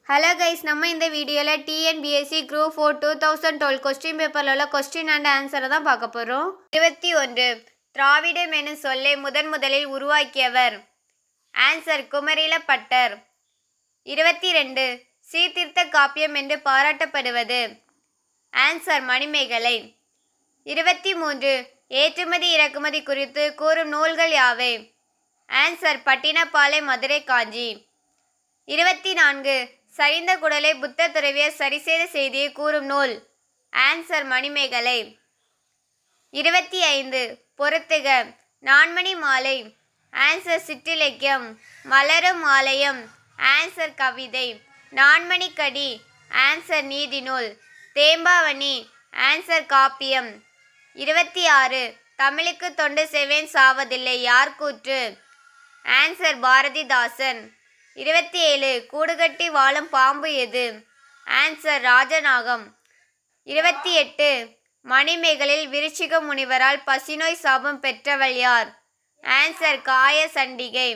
hello guys நம்ம இந்த வீடியோவில் TNPSC group four two thousand twelve question பேப்பரில் உள்ள கொஸ்டின் அண்ட் ஆன்சரை தான் பார்க்க போகிறோம் இருபத்தி ஒன்று திராவிடம் எனும் சொல்லை முதன் முதலில் உருவாக்கியவர் ஆன்சர் குமரில பட்டர் இருபத்தி ரெண்டு சீர்திருத்த காப்பியம் என்று பாராட்டப்படுவது ஆன்சர் மணிமேகலை இருபத்தி மூன்று ஏற்றுமதி இறக்குமதி குறித்து கூறும் நூல்கள் யாவை ஆன்சர் பட்டினப்பாலை மதுரை காஞ்சி இருபத்தி நான்கு சரிந்த குடலை புத்த துறவியர் சரிசெய்த செய்தியை கூறும் நூல் ஆன்சர் மணிமேகலை இருபத்தி ஐந்து பொறுத்துக நான்மணி மாலை ஆன்சர் சிற்றிலக்கியம் மலரும் ஆலயம் ஆன்சர் கவிதை நான்மணிக்கடி ஆன்சர் நீதி நூல் தேம்பாவணி ஆன்சர் காப்பியம் இருபத்தி ஆறு தமிழுக்கு தொண்டு செய்வேன் சாவதில்லை யார் கூற்று ஆன்சர் பாரதிதாசன் இருபத்தி ஏழு கூடுகட்டி வாழும் பாம்பு எது ஆன்சர் ராஜநாகம் இருபத்தி எட்டு மணிமேகலில் விருச்சிக முனிவரால் பசிநோய் சாபம் பெற்றவள் யார் ஆன்சர் காய சண்டிகை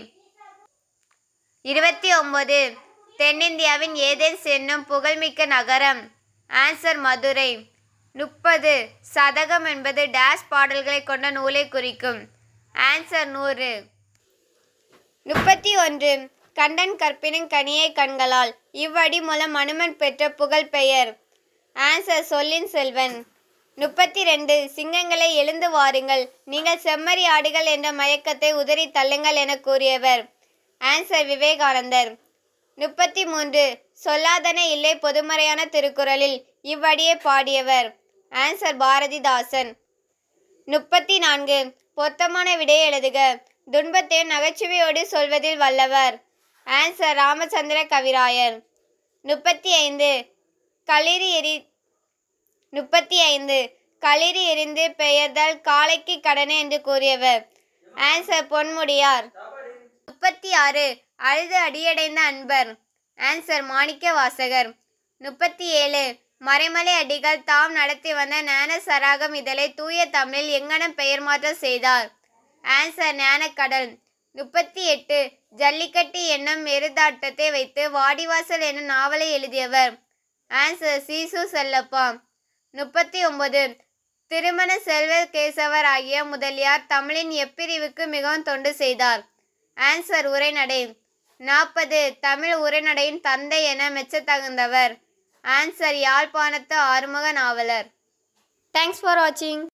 இருபத்தி ஒன்பது தென்னிந்தியாவின் ஏதென்ஸ் என்னும் புகழ்மிக்க நகரம் ஆன்சர் மதுரை முப்பது சதகம் என்பது டேஷ் பாடல்களை கொண்ட நூலை குறிக்கும் ஆன்சர் நூறு முப்பத்தி ஒன்று கண்டன் கற்பினும் கனியை கண்களால் இவ்வடி மூலம் அனுமன் பெற்ற புகழ் பெயர் ஆன்சர் சொல்லின் செல்வன் முப்பத்தி ரெண்டு சிங்கங்களை எழுந்து வாருங்கள் நீங்கள் செம்மறி ஆடுகள் என்ற மயக்கத்தை உதறி தள்ளுங்கள் என கூறியவர் ஆன்சர் விவேகானந்தர் முப்பத்தி மூன்று சொல்லாதன இல்லை பொதுமறையான திருக்குறளில் இவ்வடியை பாடியவர் ஆன்சர் பாரதிதாசன் முப்பத்தி நான்கு பொருத்தமான விடையை எழுதுக துன்பத்தை நகைச்சுவையோடு சொல்வதில் வல்லவர் ஆன்சர் ராமச்சந்திர கவிராயர் முப்பத்தி ஐந்து களிறு எரி முப்பத்தி ஐந்து களிறு எரிந்து பெயர்தல் காளைக்கு கடனே என்று கூறியவர் ஆன்சர் பொன்முடியார் முப்பத்தி ஆறு அழுது அடியடைந்த அன்பர் ஆன்சர் மாணிக்க வாசகர் முப்பத்தி ஏழு மறைமலை அடிகள் தாம் நடத்தி வந்த ஞான சராகம் இதழை தூய தமிழில் எங்கனம் பெயர் மாற்றம் செய்தார் ஆன்சர் ஞானக்கடல் முப்பத்தி எட்டு ஜல்லிக்கட்டு என்னும் எருதாட்டத்தை வைத்து வாடிவாசல் என்னும் நாவலை எழுதியவர் ஆன்சர் சீசு செல்லப்பா முப்பத்தி ஒன்பது திருமண செல்வ கேசவர் ஆகிய முதலியார் தமிழின் எப்பிரிவுக்கு மிகவும் தொண்டு செய்தார் ஆன்சர் உரைநடை நாற்பது தமிழ் உரைநடையின் தந்தை என மெச்சத்தகுந்தவர் ஆன்சர் யாழ்ப்பாணத்து ஆறுமுக நாவலர் தேங்க்ஸ் ஃபார் வாட்சிங்